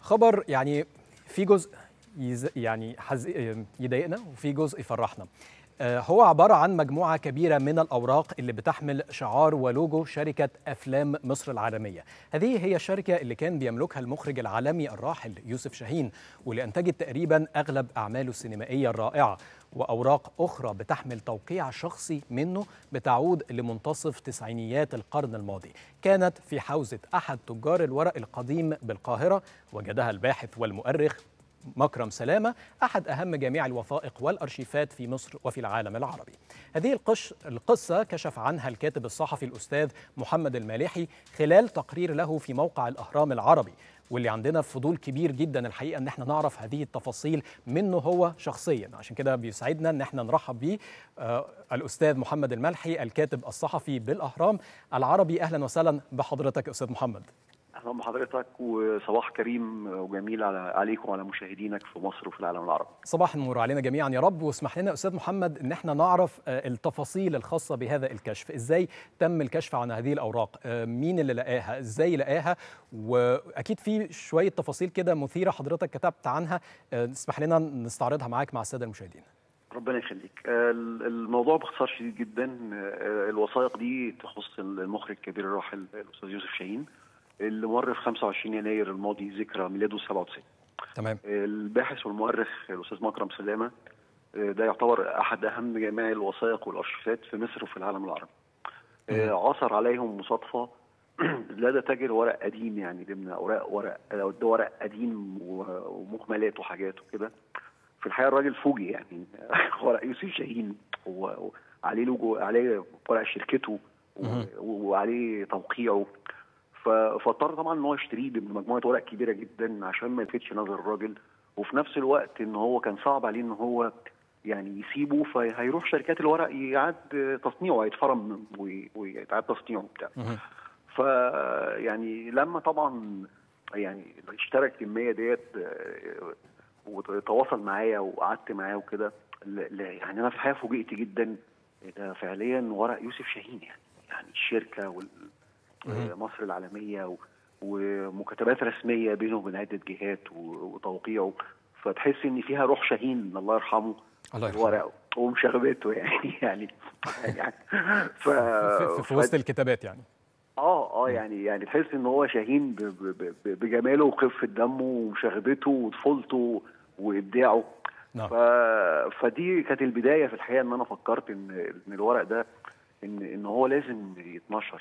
خبر يعني في جزء يز يعني حز... يضايقنا وفي جزء يفرحنا هو عبارة عن مجموعة كبيرة من الأوراق اللي بتحمل شعار ولوجو شركة أفلام مصر العالمية هذه هي الشركة اللي كان بيملكها المخرج العالمي الراحل يوسف شاهين واللي أنتجت تقريبا أغلب أعماله السينمائية الرائعة وأوراق أخرى بتحمل توقيع شخصي منه بتعود لمنتصف تسعينيات القرن الماضي كانت في حوزة أحد تجار الورق القديم بالقاهرة وجدها الباحث والمؤرخ مكرم سلامة أحد أهم جميع الوثائق والأرشيفات في مصر وفي العالم العربي هذه القش القصة كشف عنها الكاتب الصحفي الأستاذ محمد المالحي خلال تقرير له في موقع الأهرام العربي واللي عندنا فضول كبير جدا الحقيقه ان احنا نعرف هذه التفاصيل منه هو شخصيا عشان كده بيسعدنا ان احنا نرحب بيه آه الاستاذ محمد الملحي الكاتب الصحفي بالاهرام العربي اهلا وسهلا بحضرتك استاذ محمد اهلا بحضرتك وصباح كريم وجميل على عليكم وعلى مشاهدينك في مصر وفي العالم العربي. صباح النور علينا جميعا يا رب واسمح لنا استاذ محمد ان احنا نعرف التفاصيل الخاصه بهذا الكشف، ازاي تم الكشف عن هذه الاوراق؟ مين اللي لقاها؟ ازاي لقاها؟ واكيد في شويه تفاصيل كده مثيره حضرتك كتبت عنها، اسمح لنا نستعرضها معاك مع الساده المشاهدين. ربنا يخليك الموضوع باختصار شديد جدا الوثائق دي تخص المخرج الكبير الراحل الاستاذ يوسف شاهين اللي مر في 25 يناير الماضي ذكرى ميلاده 97 تمام الباحث والمؤرخ الاستاذ مكرم سلامه ده يعتبر احد اهم جميع الوثائق والارشيفات في مصر وفي العالم العربي عثر عليهم مصادفه لدى تاجر ورق قديم يعني ضمن اوراق ورق ده ورق قديم ومكملات وحاجات وكده في الحقيقه الراجل فوجئ يعني ورق يوسف شاهين وعليه لوجو عليه ورق شركته وعليه توقيعه فاضطر طبعا ان هو يشتريه بمجموعه ورق كبيره جدا عشان ما يلفتش نظر الراجل وفي نفس الوقت ان هو كان صعب عليه ان هو يعني يسيبه فهيروح شركات الورق يعاد تصنيعه هيتفرم ويتعاد تصنيعه بتاع ف يعني لما طبعا يعني اشترى الكميه ديت وتواصل معايا وقعدت معاه وكده يعني انا في الحقيقه فوجئت جدا ده فعليا ورق يوسف شاهين يعني يعني الشركه وال مصر العالميه ومكاتبات رسميه بينه وبين عده جهات وتوقيعه فتحس ان فيها روح شاهين الله يرحمه الله الورق ومشاغباته يعني يعني يعني ف في, في وسط الكتابات يعني اه اه يعني يعني تحس ان هو شاهين بجماله وخفه دمه ومشاغبته وطفولته وابداعه نعم. ف... فدي كانت البدايه في الحقيقه ان انا فكرت ان ان الورق ده ان ان هو لازم يتنشر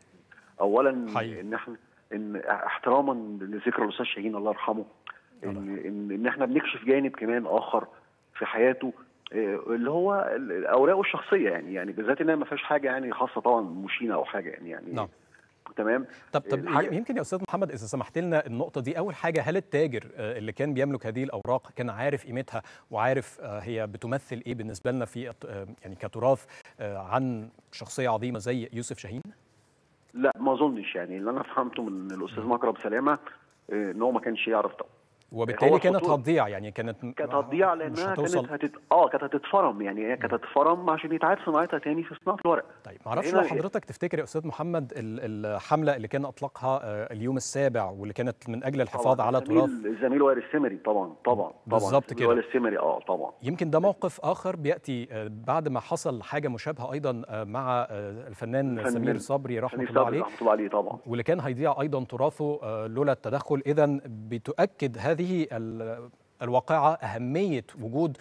اولا حقيقي. ان احنا ان احتراما لذكرى الاستاذ شاهين الله يرحمه ان ان, إن احنا بنكشف جانب كمان اخر في حياته اللي هو اوراقه الشخصيه يعني يعني بالذات انها ما فيهاش حاجه يعني خاصه طبعا مشينه او حاجه يعني يعني نعم. تمام طب طب يمكن يا استاذ محمد اذا سمحت لنا النقطه دي اول حاجه هل التاجر اللي كان بيملك هذه الاوراق كان عارف قيمتها وعارف هي بتمثل ايه بالنسبه لنا في يعني كتراث عن شخصيه عظيمه زي يوسف شاهين؟ لا ما اظنش يعني اللي انا فهمته من الاستاذ مكرم سلامه ان هو ما كانش يعرف طبعا وبالتالي كانت هتضيع يعني كانت كانت هتضيع لانها كانت هتت... اه كانت هتتفرم يعني هي كانت هتتفرم عشان يتعاد صناعتها تاني في صناعه الورق طيب ما اعرفش لو حضرتك تفتكر يا استاذ محمد الحمله اللي كان اطلقها اليوم السابع واللي كانت من اجل الحفاظ على تراث الزميل وائل السمري طبعا طبعا طبعا بالظبط كده وائل السمري اه طبعا يمكن ده موقف اخر بياتي بعد ما حصل حاجه مشابهه ايضا مع الفنان سمير صبري رحمه الله عليه رحمه الله عليه طبعا واللي كان هيضيع ايضا تراثه لولا التدخل اذا بتؤكد هذه الواقعة أهمية وجود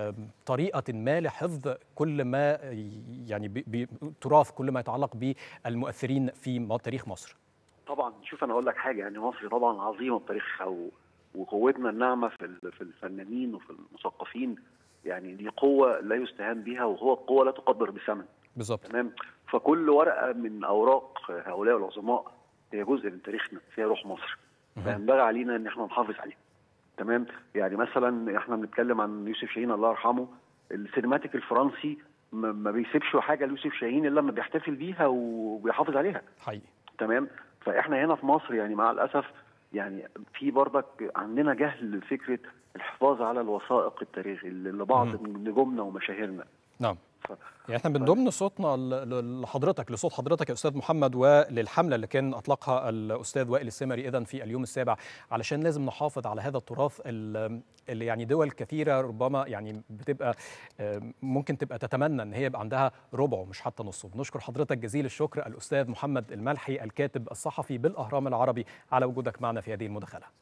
طريقة ما لحفظ كل ما يعني تراث كل ما يتعلق بالمؤثرين في تاريخ مصر طبعا شوف أنا أقول لك حاجة يعني مصر طبعا عظيمة بتاريخها وقوتنا الناعمة في في الفنانين وفي المثقفين يعني دي قوة لا يستهان بها وهو قوة لا تقدر بثمن بالظبط تمام فكل ورقة من أوراق هؤلاء العظماء هي جزء من تاريخنا فيها روح مصر فينبغي علينا ان احنا نحافظ عليها تمام يعني مثلا احنا بنتكلم عن يوسف شاهين الله يرحمه السينماتيك الفرنسي ما بيسيبش حاجه ليوسف شاهين الا لما بيحتفل بيها وبيحافظ عليها حقيقي تمام فاحنا هنا في مصر يعني مع الاسف يعني في برضك عندنا جهل فكره الحفاظ على الوثائق التاريخي لبعض من نجومنا ومشاهيرنا نعم يعني احنا بنضم صوتنا لحضرتك لصوت حضرتك يا استاذ محمد وللحمله اللي كان اطلقها الاستاذ وائل السمري اذا في اليوم السابع علشان لازم نحافظ على هذا التراث اللي يعني دول كثيره ربما يعني بتبقى ممكن تبقى تتمنى ان هي يبقى عندها ربعه مش حتى نصه بنشكر حضرتك جزيل الشكر الاستاذ محمد الملحي الكاتب الصحفي بالاهرام العربي على وجودك معنا في هذه المداخله